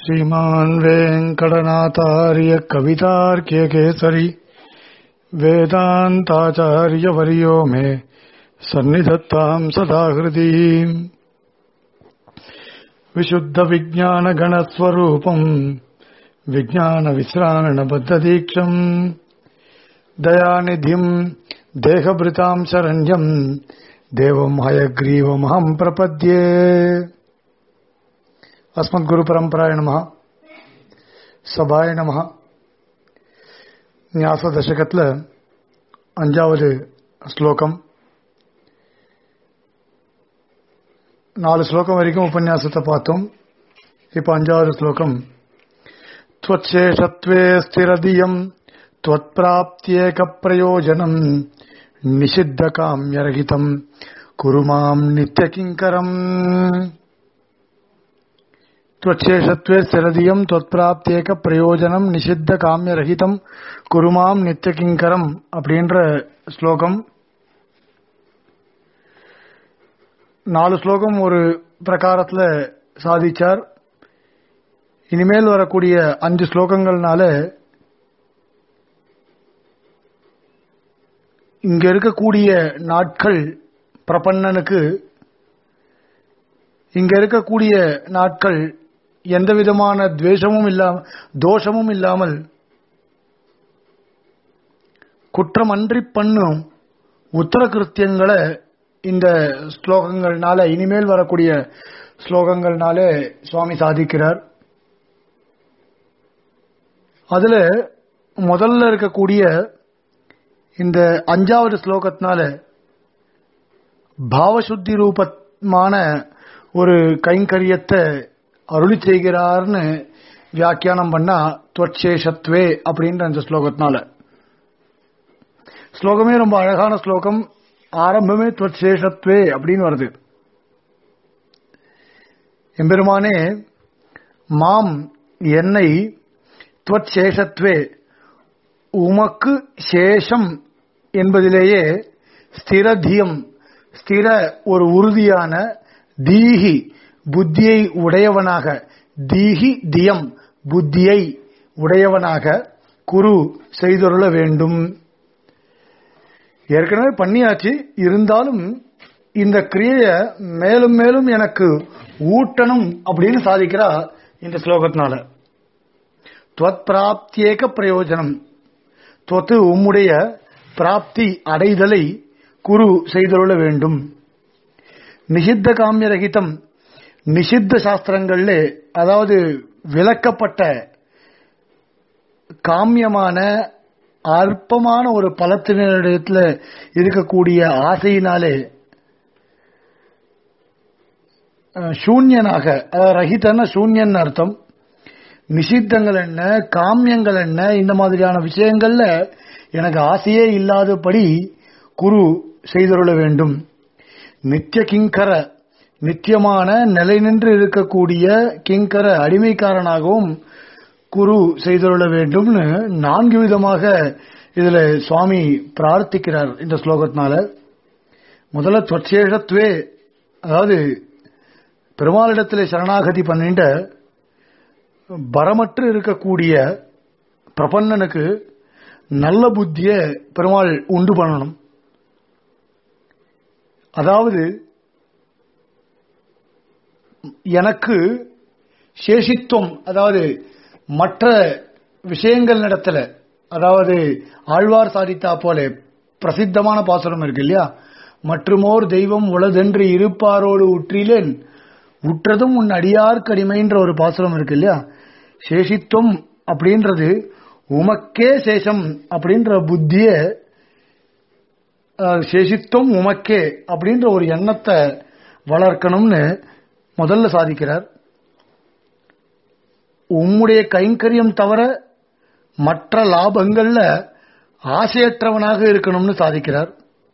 श्रीमान् वेङ्कटनाथार्य कवितार्क्यकेसरी वेदान्ताचार्यवर्यो मे सन्निधत्ताम् सदा हृदि विशुद्धविज्ञानगणस्वरूपम् विज्ञानविश्राणबद्धदीक्षम् दयानिधिम् देहभृताम् शरण्यम् देवम् हयग्रीवमहम् प्रपद्ये अस्मद्गुरुपरम्पराय नमः சபாய நமஹ ஞாச தசகத்தில் அஞ்சாவது ஸ்லோகம் நாலு ஸ்லோகம் வரைக்கும் உபன்யாசத்தை பார்த்தோம் இப்போ அஞ்சாவது ஸ்லோகம் त्वच्छेषत्वे स्थिरधियम् त्वत्प्राप्त्येकप्रयोजनम् निषिद्धकाम्यरहितम् कुरु माम् नित्यकिङ्करम् त्वच्छेषत्वे स्थिरधियम् त्वत्प्राप्त्येकप्रयोजनम् निषिद्धकाम्यरहितम् குரு மாம் நித்தியகிங்கரம் அப்படின்ற ஸ்லோகம் நாலு ஸ்லோகம் ஒரு பிரகாரத்தில் சாதிச்சார் இனிமேல் வரக்கூடிய அஞ்சு ஸ்லோகங்கள்னால இங்க இருக்கக்கூடிய நாட்கள் பிரபன்னனுக்கு இங்க இருக்கக்கூடிய நாட்கள் எந்த விதமான துவேஷமும் இல்லாம தோஷமும் இல்லாமல் குற்றமன்றி பண்ணும் உத்தர கிருத்தியங்களை இந்த ஸ்லோகங்கள்னால இனிமேல் வரக்கூடிய ஸ்லோகங்கள்னால சுவாமி சாதிக்கிறார் அதுல முதல்ல இருக்கக்கூடிய இந்த அஞ்சாவது ஸ்லோகத்தினால பாவசுத்தி ரூபமான ஒரு கைங்கரியத்தை அருளி செய்கிறார்னு வியாக்கியானம் பண்ணா துவச்சேஷத்வே அப்படின்ற அந்த ஸ்லோகத்தினால ஸ்லோகமே ரொம்ப அழகான ஸ்லோகம் ஆரம்பமே துவச்சேஷத்வே அப்படின்னு வருது எம்பெருமானே மாம் என்னை துவச்சேஷத்வே உமக்கு சேஷம் என்பதிலேயே ஸ்திரதியம் ஸ்திர ஒரு உறுதியான தீஹி புத்தியை உடையவனாக தீஹி தியம் புத்தியை உடையவனாக குரு செய்தொருள வேண்டும் ஏற்கனவே பண்ணியாச்சு இருந்தாலும் இந்த கிரிய மேலும் மேலும் எனக்கு ஊட்டணும் அப்படின்னு சாதிக்கிறா இந்த ஸ்லோகத்தினால துவத் பிராப்தியேக பிரயோஜனம் தொத்து உம்முடைய பிராப்தி அடைதலை குரு செய்தொள்ள வேண்டும் நிஷித்த காமியரகிதம் நிஷித்த சாஸ்திரங்கள்ல அதாவது விளக்கப்பட்ட காமியமான அற்பமான ஒரு பலத்தினரிடத்துல இருக்கக்கூடிய ஆசையினாலே சூன்யனாக ரஹிதன சூன்யன் அர்த்தம் நிஷித்தங்கள் என்ன காமியங்கள் என்ன இந்த மாதிரியான விஷயங்கள்ல எனக்கு ஆசையே இல்லாதபடி குரு செய்தருள வேண்டும் நித்திய கிங்கர நித்தியமான நிலை நின்று இருக்கக்கூடிய கிங்கர அடிமைக்காரனாகவும் குரு செய்தருள வேண்டும்னு நான்கு விதமாக இதுல சுவாமி பிரார்த்திக்கிறார் இந்த ஸ்லோகத்தினால முதல்ல தொச்சேஷத்வே அதாவது பெருமாளிடத்தில் சரணாகதி பண்ணிட்ட பரமற்று இருக்கக்கூடிய பிரபன்னனுக்கு நல்ல புத்திய பெருமாள் உண்டு பண்ணணும் அதாவது எனக்கு சேஷித்துவம் அதாவது மற்ற விஷயங்கள் நடத்தல அதாவது ஆழ்வார் சாதித்தா போல பிரசித்தமான பாசுரம் இருக்கு இல்லையா மற்றுமோர் தெய்வம் உளதென்று இருப்பாரோடு உற்றிலேன் உற்றதும் உன் அடியார் கடிமைன்ற ஒரு பாசுரம் இருக்கு இல்லையா சேஷித்துவம் அப்படின்றது உமக்கே சேஷம் அப்படின்ற புத்திய சேஷித்துவம் உமக்கே அப்படின்ற ஒரு எண்ணத்தை வளர்க்கணும்னு முதல்ல சாதிக்கிறார் உம்முடைய கைங்கரியம் தவிர மற்ற லாபங்கள்ல ஆசையற்றவனாக இருக்கணும்னு சாதிக்கிறார்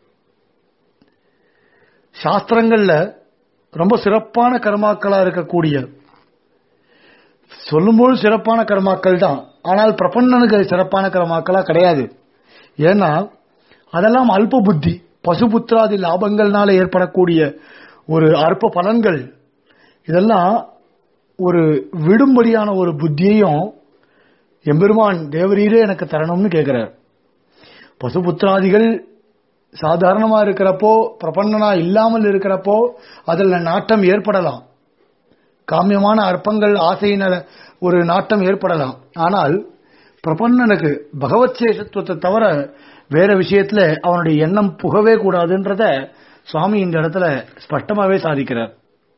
சாஸ்திரங்கள்ல ரொம்ப சிறப்பான கர்மாக்களா இருக்கக்கூடிய சொல்லும்போது சிறப்பான கர்மாக்கள் தான் ஆனால் பிரபன்னனுக்கு சிறப்பான கர்மாக்களா கிடையாது ஏன்னா அதெல்லாம் அல்ப புத்தி பசுபுத்திராதி லாபங்கள்னால ஏற்படக்கூடிய ஒரு அற்ப பலன்கள் இதெல்லாம் ஒரு விடும்படியான ஒரு புத்தியையும் எம்பெருமான் தேவரீரே எனக்கு தரணும்னு கேட்கிறார் பசுபுத்திராதிகள் சாதாரணமா இருக்கிறப்போ பிரபன்னனா இல்லாமல் இருக்கிறப்போ அதுல நாட்டம் ஏற்படலாம் காமியமான அற்பங்கள் ஆசையின ஒரு நாட்டம் ஏற்படலாம் ஆனால் பிரபன்னனுக்கு பகவத் சேஷத்துவத்தை தவிர வேற விஷயத்துல அவனுடைய எண்ணம் புகவே கூடாதுன்றத சுவாமி இந்த இடத்துல ஸ்பஷ்டமாவே சாதிக்கிறார்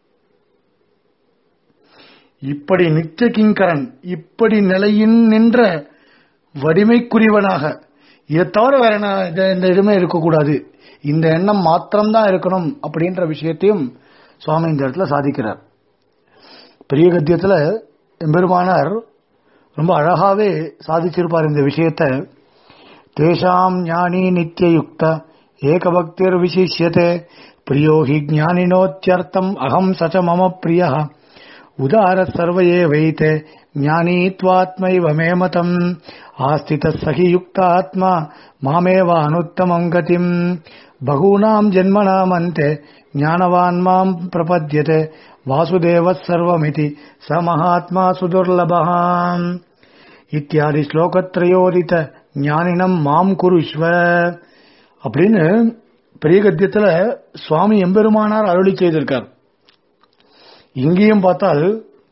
இப்படி நித்திய கிங்கரன் இப்படி நிலையின் நின்ற வடிமைக்குரியவனாக இதை தவிர வேற என்ன இந்த- இந்த இதுமே இருக்கக்கூடாது இந்த எண்ணம் மாத்திரம்தான் இருக்கணும் அப்படின்ற விஷயத்தையும் சுவாமி இந்த இடத்துல சாதிக்கிறார் பெரிய கத்தியத்துல எம்பெருமானார் ரொம்ப அழகாவே சாதிச்சிருப்பார் இந்த விஷயத்தை தேஷாம் ஞானி நித்தியயுக்த ஏகபக்திர் விசிஷ்யதே பிரியோ ஹி ஞானினோத்யர்த்தம் அகம் சச்ச மம பிரிய உதார சர்வயே வைத்தே ஞானி त्वात्मैव मे मतम् आस्थितः स हि युक्तात्मा मामेव अनुत्तमम् गतिम् बहूनाम् जन्मनामन्ते ज्ञानवान् माम् प्रपद्यते वासुदेवः सर्वमिति स महात्मा सुदुर्लभः இத்தியாதி ஸ்லோகத்ரயோதித ஞானினம் மாம் குருஷ்வ அப்படின்னு பெரிய கத்தியத்துல சுவாமி எம்பெருமானார் அருளி செய்திருக்கார் இங்கேயும் பார்த்தால்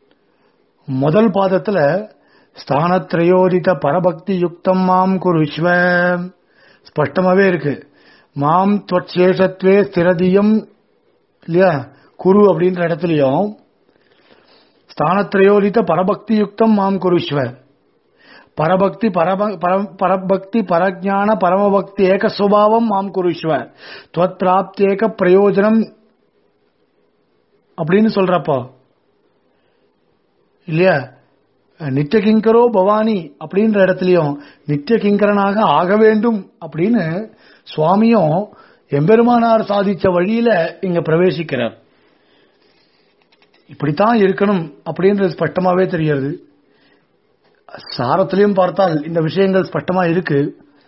முதல் பாதத்துல ஸ்தானத்ரயோதித பரபக்தி யுக்தம் மாம் குருஷ்வ ஸ்பஷ்டமாவே இருக்கு மாம் துவச்சேஷத்வே ஸ்திரதியம் இல்லையா குரு அப்படின்ற இடத்துலயும் ஸ்தானத்ரயோதித பரபக்தி யுக்தம் மாம் குருஷ்வ பரபக்தி பரப பரம்- பரபக்தி பரஜான பரமபக்தி ஏக சுபாவம் மாம் குருஷ்வ துவத் பிராப்தியேக பிரயோஜனம் அப்படின்னு சொல்றப்போ இல்லையா நித்திய கிங்கரோ பவானி அப்படின்ற இடத்துலயும் நித்திய கிங்கரனாக ஆக வேண்டும் அப்படின்னு சுவாமியும் எம்பெருமானார் சாதிச்ச வழியில இங்க பிரவேசிக்கிறார் இப்படித்தான் இருக்கணும் அப்படின்றது ஸ்பஷ்டமாவே தெரிகிறது சாரத்திலையும் பார்த்தால் இந்த விஷயங்கள் ஸ்பஷ்டமா இருக்கு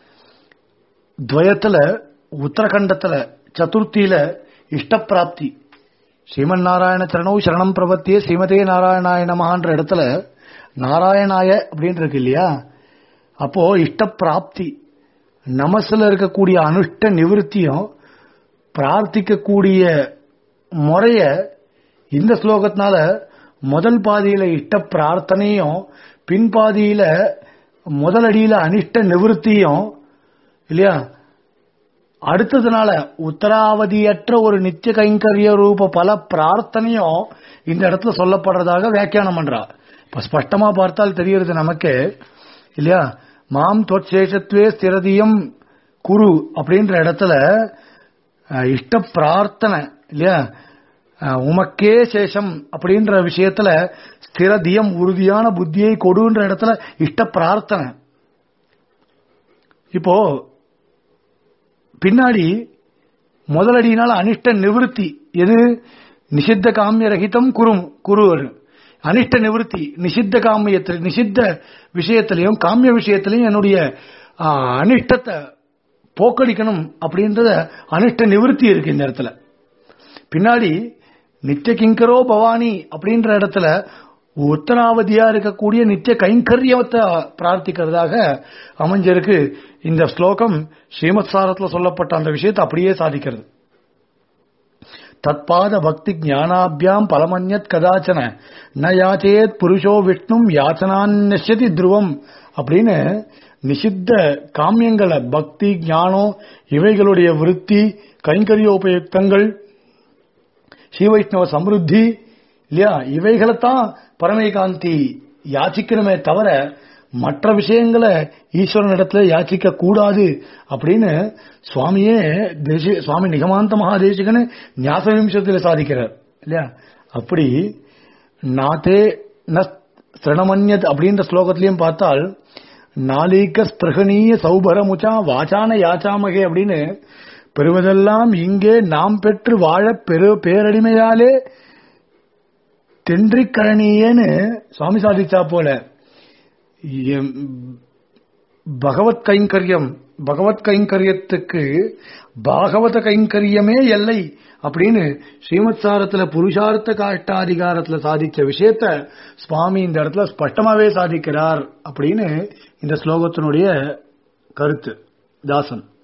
துவயத்துல உத்தரகண்டத்துல சதுர்த்தியில இஷ்டப்பிராப்தி ஸ்ரீமன் நாராயண சரணம் சரணம் பிரபத்திய ஸ்ரீமதே நாராயணாய நமகான்ற இடத்துல நாராயணாய அப்படின்னு இருக்கு இல்லையா அப்போ இஷ்டப்பிராப்தி நமசுல இருக்கக்கூடிய அனுஷ்ட நிவிருத்தியும் பிரார்த்திக்கக்கூடிய முறைய இந்த ஸ்லோகத்தினால முதல் பாதியில இஷ்ட பிரார்த்தனையும் பின்பாதியில முதலடியில அனிஷ்ட நிவிருத்தியும் இல்லையா அடுத்ததுனால உத்தராவதியற்ற ஒரு நித்திய கைங்கரிய ரூப பல பிரார்த்தனையும் இந்த இடத்துல சொல்லப்படுறதாக வியாக்கியானம் பண்றா இப்ப ஸ்பஷ்டமா பார்த்தால் தெரிகிறது நமக்கு இல்லையா மாம் தொற்சேஷத்வே ஸ்திரதியம் குரு அப்படின்ற இடத்துல அஹ், இஷ்ட பிரார்த்தனை இல்லையா அஹ், உமக்கே சேஷம் அப்படின்ற விஷயத்துல ஸ்திரதியம் உறுதியான புத்தியை கொடுன்ற இடத்துல இஷ்ட பிரார்த்தனை இப்போ பின்னாடி முதலடியினால அனிஷ்ட நிவிருத்தி எது நிஷித்த காமிய ரகிதம் குரும் குரு அனிஷ்ட நிவிருத்தி நிஷித்த காமியத்தில் நிஷித்த விஷயத்திலையும் காமிய விஷயத்திலையும் என்னுடைய ஆ, அனிஷ்டத்தை போக்கடிக்கணும் அப்படின்றத அனிஷ்ட நிவிருத்தி இருக்கு இந்த இடத்துல பின்னாடி நித்திய கிங்கரோ பவானி அப்படின்ற இடத்துல உத்தராவதியா இருக்கக்கூடிய நித்திய கைங்கரியத்தை பிரார்த்திக்கிறதாக அமைஞ்சிருக்கு இந்த ஸ்லோகம் ஸ்ரீமத் சாரத்துல சொல்லப்பட்ட அந்த விஷயத்தை அப்படியே சாதிக்கிறது தத்பாத பக்தி ஞானாபியாம் பலமன்யத் கதாச்சன ந யாச்சேத் புருஷோ விஷ்ணும் யாச்சனான் நஷ்யதி துருவம் அப்படின்னு நிஷித்த காமியங்களை பக்தி ஞானம் இவைகளுடைய விருத்தி கைங்கரியோபயுக்தங்கள் ஸ்ரீவைஷ்ணவ சமிருத்தி இல்லையா இவைகளைத்தான் பரமேகாந்தி யாச்சிக்கணுமே தவிர மற்ற விஷயங்களை ஈஸ்வரனிடத்துல யாச்சிக்க கூடாது அப்படின்னு சுவாமியே தேசி சுவாமி நிகமாந்த மகாதேசிகன்னு ஞாச விம்சத்தில் சாதிக்கிறார் இல்லையா அப்படி நாத்தே ந சிரணமன்யத் அப்படின்ற ஸ்லோகத்திலையும் பார்த்தால் நாளீக ஸ்பிருகணீய சௌபரமுச்சா வாச்சான யாச்சாமகே அப்படின்னு பெறுவதெல்லாம் இங்கே நாம் பெற்று வாழ பெரு பேரடிமையாலே தென்றிக்கரணியேன்னு சுவாமி சாதிச்சா போல எம் பகவத் கைங்கரியம் பகவத் கைங்கரியத்துக்கு பாகவத கைங்கரியமே எல்லை அப்படின்னு ஸ்ரீமத் சாரத்துல புருஷார்த்த காஷ்டாதிகாரத்துல சாதிச்ச விஷயத்த சுவாமி இந்த இடத்துல ஸ்பஷ்டமாவே சாதிக்கிறார் அப்படின்னு இந்த ஸ்லோகத்தினுடைய கருத்து தாசன்